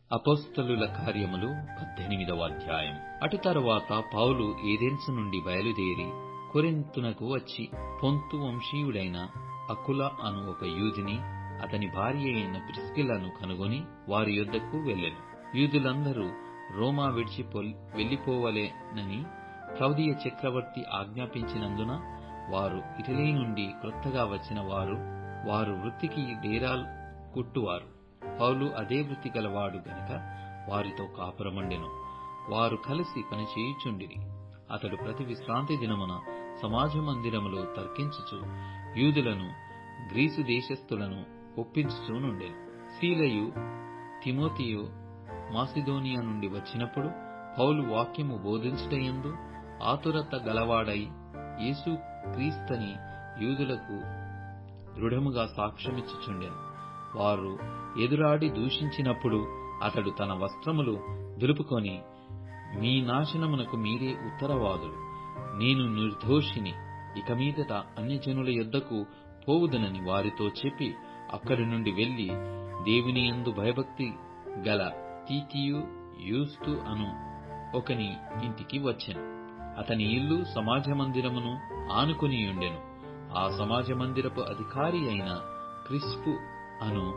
అపోస్తలుల కార్యములు పద్దెనిమిదవ అధ్యాయం అటు తరువాత పౌలు ఏథెన్సు నుండి బయలుదేరి కొరింతునకు వచ్చి పొంతు వంశీయుడైన అకుల అను ఒక యూదుని అతని భార్య అయిన ప్రిస్కిల్లను కనుగొని వారి యొద్దకు వెళ్ళెను యూదులందరూ రోమా విడిచి వెళ్లిపోవలెనని క్లౌదియ చక్రవర్తి ఆజ్ఞాపించినందున వారు ఇటలీ నుండి క్రొత్తగా వచ్చిన వారు వారు వృత్తికి డేరాలు కుట్టువారు పౌలు అదే వృత్తి గలవాడు గనుక వారితో కాపురమండెను వారు కలిసి పనిచేయుచుండిరి అతడు ప్రతి విశ్రాంతి దినమున సమాజ మందిరములో తర్కించుచు యూదులను గ్రీసు దేశస్థులను ఒప్పించుచూనుండెను శీలయు తిమోతియు మాసిదోనియా నుండి వచ్చినప్పుడు పౌలు వాక్యము బోధించుటయందు ఆతురత గలవాడై యేసు క్రీస్తని యూదులకు దృఢముగా సాక్ష్యమిచ్చుచుండెను వారు ఎదురాడి దూషించినప్పుడు అతడు తన వస్త్రములు దులుపుకొని మీ నాశనమునకు మీరే ఉత్తరవాదులు నేను నిర్దోషిని ఇక మీదట అన్యజనుల యొద్దకు పోవుదనని వారితో చెప్పి అక్కడి నుండి వెళ్లి దేవుని యందు భయభక్తి గల తీతియు యూస్తు అను ఒకని ఇంటికి వచ్చెను అతని ఇల్లు సమాజ మందిరమును ఆనుకునియుండెను ఆ సమాజ మందిరపు అధికారి అయిన క్రిస్పు అను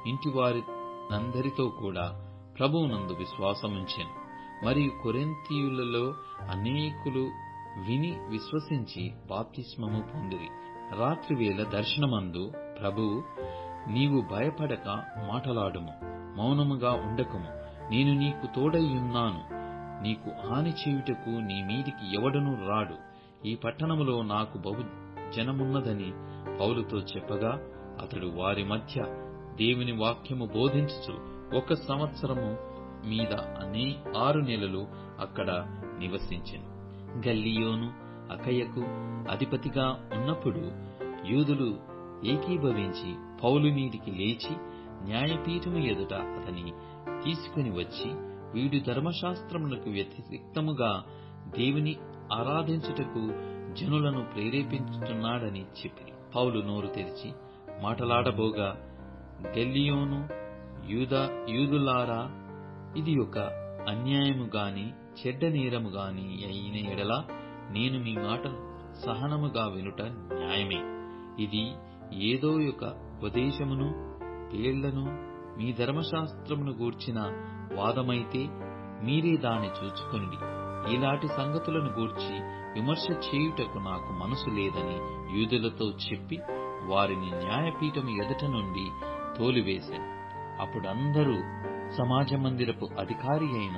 ఇంటివారినందరితో కూడా ప్రభువునందు విశ్వాసముంచెను మరియు కొరెంతీయులలో అనేకులు విని విశ్వసించి బాప్తిస్మము పొందిరి రాత్రివేళ దర్శనమందు ప్రభువు నీవు భయపడక మాటలాడుము మౌనముగా ఉండకుము నేను నీకు తోడయ్యున్నాను నీకు హాని చేయుటకు నీ మీదికి ఎవడనూ రాడు ఈ పట్టణములో నాకు బహు జనమున్నదని పౌలుతో చెప్పగా అతడు వారి మధ్య దేవుని వాక్యము బోధించుచు ఒక సంవత్సరము మీద అనే ఆరు నెలలు అక్కడ నివసించెను గల్లియోను అకయ్యకు అధిపతిగా ఉన్నప్పుడు యూదులు ఏకీభవించి పౌలు మీదికి లేచి న్యాయపీఠము ఎదుట అతని తీసుకుని వచ్చి వీడు ధర్మశాస్త్రమునకు వ్యతిరిక్తముగా దేవుని ఆరాధించుటకు జనులను ప్రేరేపించుతున్నాడని చెప్పి పౌలు నోరు తెరిచి మాటలాడబోగా గెల్లియోను యూద యూదులారా ఇది ఒక అన్యాయము గాని చెడ్డ నేరము గాని అయిన ఎడల నేను మీ మాట సహనముగా వినుట న్యాయమే ఇది ఏదో ఒక ఉపదేశమును పేళ్లను మీ ధర్మశాస్త్రమును గూర్చిన వాదమైతే మీరే దాన్ని చూచుకొనిడి ఇలాంటి సంగతులను గూర్చి విమర్శ చేయుటకు నాకు మనసు లేదని యూదులతో చెప్పి వారిని న్యాయపీఠం ఎదుట నుండి తోలివేశాను అప్పుడందరూ సమాజ మందిరపు అధికారి అయిన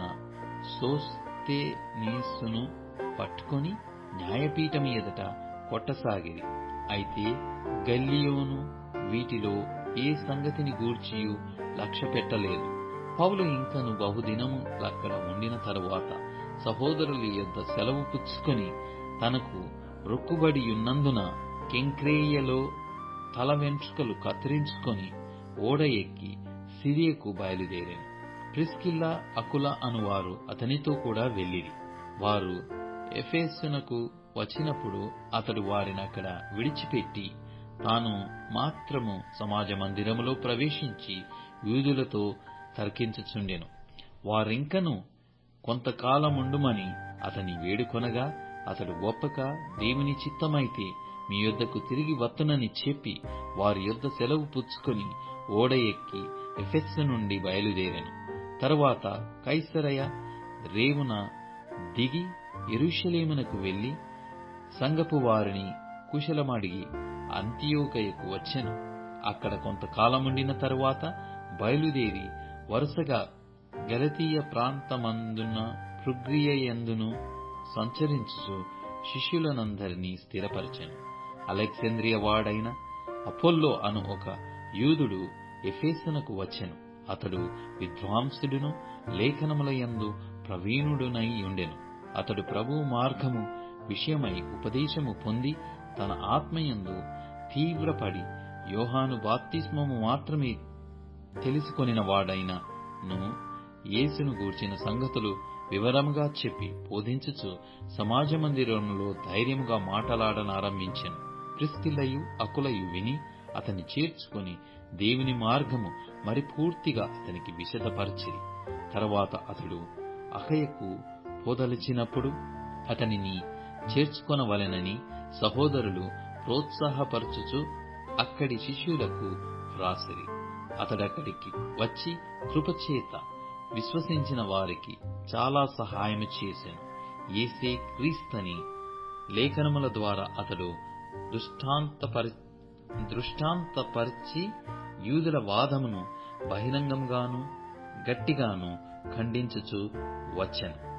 సోస్తేనీసును పట్టుకొని న్యాయపీఠం ఎదుట కొట్టసాగిరి అయితే గల్లియోను వీటిలో ఏ సంగతిని గూర్చియు లక్ష్య పెట్టలేదు పౌలు ఇంకను బహుదినము అక్కడ ఉండిన తరువాత సహోదరుల యొద్ద సెలవు పుచ్చుకొని తనకు రొక్కుబడి ఉన్నందున కెంక్రేయలో తల వెంట్రుకలు కత్తిరించుకొని ఓడ ఎక్కి సిరియకు బయలుదేరాను ప్రిస్కిల్లా అకుల అనువారు అతనితో కూడా వెళ్ళిరి వారు ఎఫేసునకు వచ్చినప్పుడు అతడు వారిని అక్కడ విడిచిపెట్టి తాను మాత్రము సమాజ మందిరములో ప్రవేశించి యూదులతో తర్కించుచుండెను వారింకను కొంతకాలముండుమని అతని వేడుకొనగా అతడు ఒప్పక దేవుని చిత్తమైతే మీ యొద్దకు తిరిగి వత్తునని చెప్పి వారి యొద్ద సెలవు పుచ్చుకొని ఓడ ఎక్కి ఎఫెస్సు నుండి బయలుదేరాను తరువాత కైసరయ రేవున దిగి ఎరుషలేమునకు వెళ్లి సంగపు వారిని కుశలమడిగి అంత్యోకయకు వచ్చెను అక్కడ కొంతకాలముండిన తరువాత బయలుదేరి వరుసగా గలతీయ ప్రాంతమందున పృగ్రియందును సంచరించుచు శిష్యులనందరినీ స్థిరపరచెను అలెగ్జాంద్రియ వాడైన అపోల్లో అను ఒక యూదుడు ఎఫేసునకు వచ్చెను అతడు విద్వాంసుడును లేఖనములయందు ప్రవీణుడునై ఉండెను అతడు ప్రభువు మార్గము విషయమై ఉపదేశము పొంది తన ఆత్మయందు తీవ్రపడి యోహాను బాప్తిస్మము మాత్రమే తెలుసుకొనిన వాడైనను యేసును గూర్చిన సంగతులు వివరముగా చెప్పి బోధించుచు సమాజ మందిరంలో ధైర్యముగా మాటలాడనారంభించెను ప్రిస్కిల్లయు అకులయు విని అతన్ని చేర్చుకొని దేవుని మార్గము మరి పూర్తిగా అతనికి విశదపరిచిరి తర్వాత అతడు అహయకు పోదలిచినప్పుడు అతనిని చేర్చుకొనవలెనని సహోదరులు ప్రోత్సాహపరచుచు అక్కడి శిష్యులకు వ్రాసిరి అతడక్కడికి వచ్చి కృపచేత విశ్వసించిన వారికి చాలా సహాయము చేశాను ఏసే క్రీస్తని లేఖనముల ద్వారా అతడు దృష్టాంతపరి దృష్టాంతపరిచి యూదుల వాదమును బహిరంగంగాను గట్టిగాను ఖండించుచు వచ్చెను